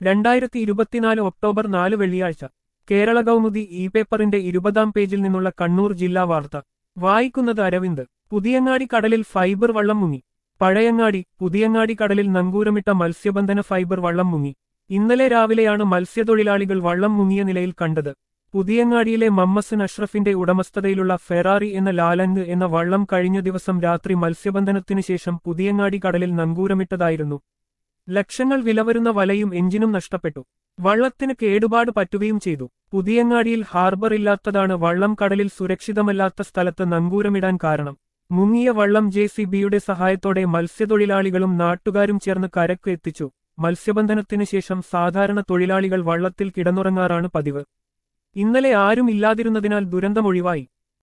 രണ്ടായിരത്തി ഇരുപത്തിനാല് ഒക്ടോബർ നാല് വെള്ളിയാഴ്ച കേരള കൗമുദി ഇ പേപ്പറിന്റെ ഇരുപതാം പേജിൽ നിന്നുള്ള കണ്ണൂർ ജില്ലാ വാർത്ത വായിക്കുന്നത് അരവിന്ദ് പുതിയങ്ങാടി കടലിൽ ഫൈബർ വള്ളം മുങ്ങി പഴയങ്ങാടി പുതിയങ്ങാടി കടലിൽ നങ്കൂരമിട്ട മത്സ്യബന്ധന ഫൈബർ വള്ളം മുങ്ങി ഇന്നലെ രാവിലെയാണ് മത്സ്യത്തൊഴിലാളികൾ വള്ളം മുങ്ങിയ നിലയിൽ കണ്ടത് പുതിയങ്ങാടിയിലെ മമ്മസൻ അഷ്റഫിന്റെ ഉടമസ്ഥതയിലുള്ള ഫെറാറി എന്ന ലാലൻഗ് എന്ന വള്ളം കഴിഞ്ഞ ദിവസം രാത്രി മത്സ്യബന്ധനത്തിനു ശേഷം പുതിയങ്ങാടി കടലിൽ നങ്കൂരമിട്ടതായിരുന്നു ലക്ഷങ്ങൾ വിലവരുന്ന വലയും എഞ്ചിനും നഷ്ടപ്പെട്ടു വള്ളത്തിന് കേടുപാട് പറ്റുകയും ചെയ്തു പുതിയങ്ങാടിയിൽ ഹാർബർ ഇല്ലാത്തതാണ് വള്ളം കടലിൽ സുരക്ഷിതമല്ലാത്ത സ്ഥലത്ത് നങ്കൂരമിടാൻ കാരണം മുങ്ങിയ വള്ളം ജെ സി ബിയുടെ സഹായത്തോടെ മത്സ്യത്തൊഴിലാളികളും നാട്ടുകാരും ചേർന്ന് കരക്ക് എത്തിച്ചു മത്സ്യബന്ധനത്തിനു ശേഷം സാധാരണ തൊഴിലാളികൾ വള്ളത്തിൽ കിടന്നുറങ്ങാറാണ് പതിവ് ഇന്നലെ ആരും ഇല്ലാതിരുന്നതിനാൽ ദുരന്തമൊഴിവായി